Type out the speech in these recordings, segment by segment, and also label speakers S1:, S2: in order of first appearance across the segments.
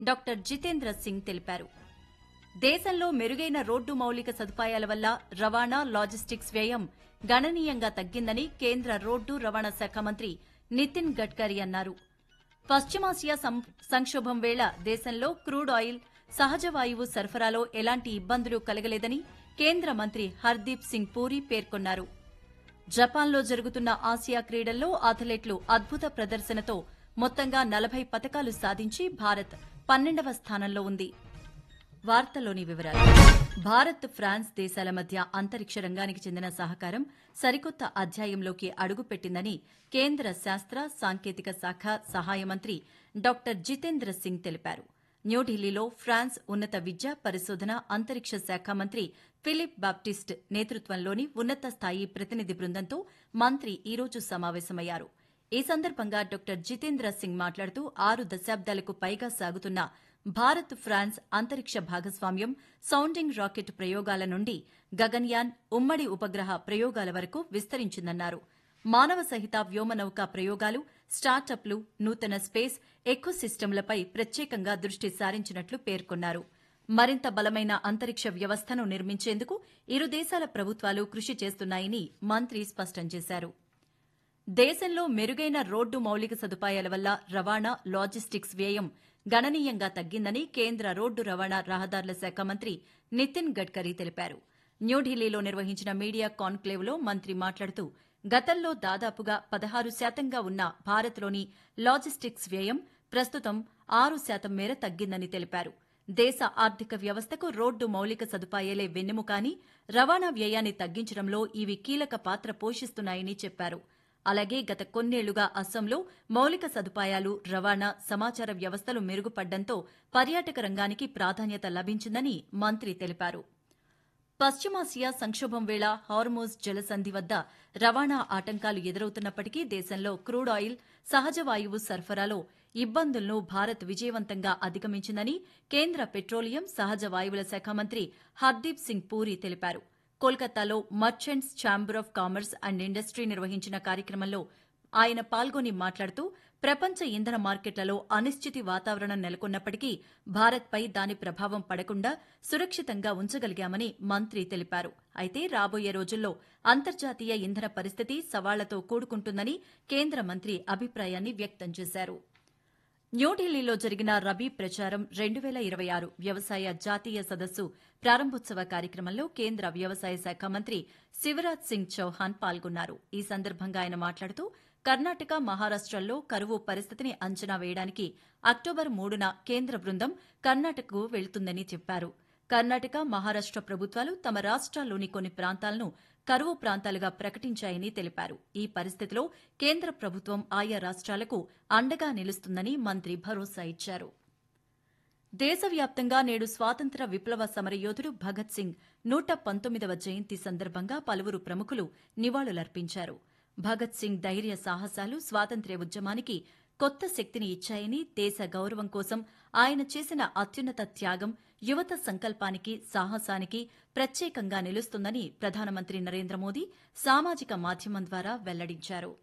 S1: doctor Jitendra Singh తెలిపారు దేశంలో మెరుగైన రోడ్డు మౌలిక సదుపాయాల వల్ల రవాణా లాజిస్టిక్స్ వ్యయం గణనీయంగా తగ్గిందని కేంద్ర రోడ్డు రవాణా శాఖ మంత్రి నితిన్ గడ్కరీ అన్నారు పశ్చిమాసియా సం- సంక్షోభం వేళ దేశంలో క్రూడ్ ఆయిల్ సహజ వాయువు సరఫరాలో ఎలాంటి ఇబ్బందులు కలగలేదని కేంద్ర మంత్రి హర్దీప్ సింగ్ పూరి పేర్కొన్నారు జపాన్లో జరుగుతున్న ఆసియా క్రీడల్లో అథ్లెట్లు అద్భుత ప్రదర్శనతో మొత్తంగా నలభై పతకాలు సాధించి భారత్ పన్నెండవ స్థానంలో ఉంది వార్తల్లోని వివరాలు భారత్ ఫ్రాన్స్ దేశాల మధ్య అంతరిక్ష రంగానికి చెందిన సహకారం సరికొత్త అధ్యాయంలోకి అడుగుపెట్టిందని కేంద్ర శాస్త్ర సాంకేతిక శాఖ సహాయ మంత్రి డాక్టర్ జితేంద్ర సింగ్ తెలిపారు న్యూఢిల్లీలో ఫ్రాన్స్ ఉన్నత విద్య పరిశోధన అంతరిక్ష శాఖ మంత్రి ఫిలిప్ బాప్టిస్ట్ నేతృత్వంలోని ఉన్నత స్థాయి ప్రతినిధి బృందంతో మంత్రి ఈ రోజు సమావేశమయ్యారు ఈ సందర్భంగా డాక్టర్ జితేంద్ర సింగ్ మాట్లాడుతూ ఆరు దశాబ్దాలకు పైగా సాగుతున్న భారత్ ఫ్రాన్స్ అంతరిక్ష భాగస్వామ్యం సౌండింగ్ రాకెట్ ప్రయోగాల నుండి గగన్యాన్ ఉమ్మడి ఉపగ్రహ ప్రయోగాల వరకు విస్తరించిందన్నారు మానవ సహిత వ్యోమనౌక ప్రయోగాలు స్టార్టప్లు నూతన స్పేస్ ఎకో సిస్టంలపై ప్రత్యేకంగా దృష్టి సారించినట్లు పేర్కొన్నారు మరింత బలమైన అంతరిక్ష వ్యవస్థను నిర్మించేందుకు ఇరు దేశాల ప్రభుత్వాలు కృషి చేస్తున్నాయని మంత్రి స్పష్టం చేశారు దేశంలో మెరుగైన రోడ్డు మౌలిక సదుపాయాల వల్ల రవాణా లాజిస్టిక్స్ వ్యయం గణనీయంగా తగ్గిందని కేంద్ర రోడ్డు రవాణా రహదారుల శాఖ మంత్రి నితిన్ గడ్కరీ తెలిపారు న్యూఢిల్లీలో నిర్వహించిన మీడియా కాన్క్లేవ్లో మంత్రి మాట్లాడుతూ గతంలో దాదాపుగా పదహారు శాతంగా ఉన్న భారత్లోని లాజిస్టిక్స్ వ్యయం ప్రస్తుతం ఆరు శాతం మేర తగ్గిందని తెలిపారు దేశ ఆర్థిక వ్యవస్థకు రోడ్డు మౌలిక సదుపాయాలే వెన్నెముకాని రవాణా వ్యయాన్ని తగ్గించడంలో ఇవి కీలక పాత్ర పోషిస్తున్నాయని చెప్పారు అలాగే గత కొన్నేళ్లుగా అస్సాంలో మౌలిక సదుపాయాలు రవాణా సమాచార వ్యవస్థలు మెరుగుపడ్డంతో పర్యాటక రంగానికి ప్రాధాన్యత లభించిందని మంత్రి తెలిపారు పశ్చిమాసియా సంక్షోభం వేళ హార్మోజ్ జలసంధి వద్ద రవాణా ఆటంకాలు ఎదురవుతున్నప్పటికీ దేశంలో క్రూడ్ ఆయిల్ సహజ వాయువు సరఫరాలో ఇబ్బందులను భారత్ విజయవంతంగా అధిగమించిందని కేంద్ర పెట్రోలియం సహజ వాయువుల శాఖ మంత్రి హర్దీప్ సింగ్ పూరి తెలిపారు కోల్కతాలో merchants chamber of commerce and industry నిర్వహించిన కార్యక్రమంలో ఆయన పాల్గొని మాట్లాడుతూ ప్రపంచ ఇంధన మార్కెట్లలో అనిశ్చితి వాతావరణం నెలకొన్నప్పటికీ భారత్పై దాని ప్రభావం పడకుండా సురక్షితంగా ఉంచగలిగామని మంత్రి తెలిపారు అయితే రాబోయే రోజుల్లో అంతర్జాతీయ ఇంధన పరిస్థితి సవాళ్లతో కూడుకుంటుందని కేంద్ర మంత్రి అభిప్రాయాన్ని వ్యక్తం చేశారు న్యూఢిల్లీలో జరిగిన రబీ ప్రచారం రెండు వేల ఇరవై ఆరు వ్యవసాయ జాతీయ సదస్సు ప్రారంభోత్సవ కార్యక్రమంలో కేంద్ర వ్యవసాయ శాఖ మంత్రి శివరాజ్ సింగ్ చౌహాన్ పాల్గొన్నారు ఈ సందర్భంగా ఆయన మాట్లాడుతూ కర్ణాటక మహారాష్టల్లో కరువు పరిస్థితిని అంచనా వేయడానికి అక్టోబర్ మూడున కేంద్ర బృందం కర్ణాటకకు వెళ్తుందని చెప్పారు కర్ణాటక మహారాష్ట ప్రభుత్వాలు తమ రాష్ట్రాల్లోని కొన్ని ప్రాంతాలను కరువు ప్రాంతాలుగా ప్రకటించాయని తెలిపారు ఈ పరిస్థితిలో కేంద్ర ప్రభుత్వం ఆయా రాష్ట్రాలకు అండగా నిలుస్తుందని మంత్రి భరోసా ఇచ్చారు దేశవ్యాప్తంగా నేడు స్వాతంత్ర విప్లవ సమరయోధుడు భగత్ సింగ్ నూట పంతొమ్మిదవ జయంతి సందర్భంగా పలువురు ప్రముఖులు నివాళులర్పించారు భగత్ సింగ్ ధైర్య సాహసాలు స్వాతంత్ర్య ఉద్యమానికి కొత్త శక్తిని ఇచ్చాయని దేశ గౌరవం కోసం ఆయన చేసిన అత్యున్నత త్యాగం యువత సంకల్పానికి సాహసానికి ప్రత్యేకంగా నిలుస్తుందని ప్రధానమంత్రి నరేంద్ర మోదీ సామాజిక మాధ్యమం ద్వారా వెల్లడించారు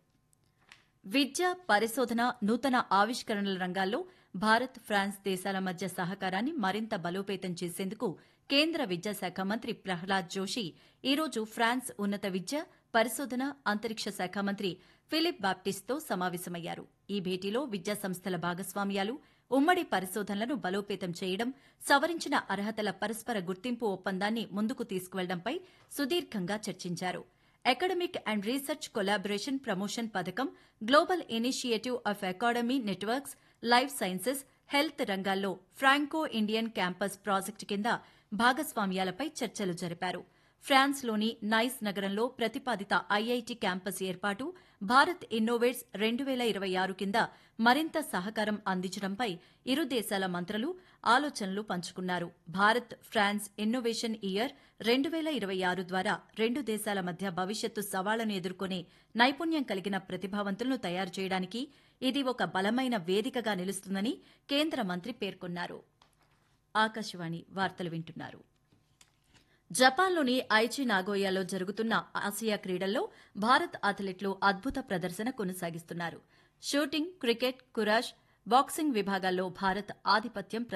S1: విద్య పరిశోధన నూతన ఆవిష్కరణల రంగాల్లో భారత్ ఫ్రాన్స్ దేశాల మధ్య సహకారాన్ని మరింత బలోపేతం చేసేందుకు కేంద్ర విద్యాశాఖ మంత్రి ప్రహ్లాద్ జోషి ఈరోజు ఫ్రాన్స్ ఉన్నత విద్య పరిశోధన అంతరిక్ష శాఖ మంత్రి ఫిలిప్ బాప్టిస్ట్తో సమావేశమయ్యారు ఈ భేటీలో విద్యా సంస్థల భాగస్వామ్యాలు ఉమ్మడి పరిశోధనలను బలోపేతం చేయడం సవరించిన అర్హతల పరస్పర గుర్తింపు ఒప్పందాన్ని ముందుకు తీసుకువెళ్లడంపై సుదీర్ఘంగా చర్చించారు academic and research collaboration promotion పథకం global initiative of academy networks life sciences health రంగాల్లో ఫ్రాంకో ఇండియన్ క్యాంపస్ ప్రాజెక్టు కింద భాగస్వామ్యాలపై చర్చలు జరిపారు ఫ్రాన్స్లోని నైస్ నగరంలో ప్రతిపాదిత ఐఐటి క్యాంపస్ ఏర్పాటు భారత్ ఇన్నోవేట్స్ రెండు వేల ఇరవై ఆరు కింద మరింత సహకారం అందించడంపై ఇరు దేశాల మంత్రులు ఆలోచనలు పంచుకున్నారు భారత్ ఫ్రాన్స్ ఇన్నోవేషన్ ఇయర్ రెండు వేల ఇరవై ఆరు ద్వారా రెండు దేశాల మధ్య భవిష్యత్తు సవాళ్లను ఎదుర్కొనే నైపుణ్యం కలిగిన ప్రతిభావంతులను తయారు చేయడానికి ఇది ఒక బలమైన వేదికగా నిలుస్తుందని కేంద్ర మంత్రి పేర్కొన్నారు ఆకాశవాణి వార్తలు వింటున్నారు జపాన్లోని ఐచి నాగోయాలో జరుగుతున్న ఆసియా క్రీడల్లో భారత్ అథ్లెట్లు అద్భుత ప్రదర్శన కొనసాగిస్తున్నారు షూటింగ్ క్రికెట్ కురాష్ బాక్సింగ్ విభాగాల్లో భారత్ ఆధిపత్యం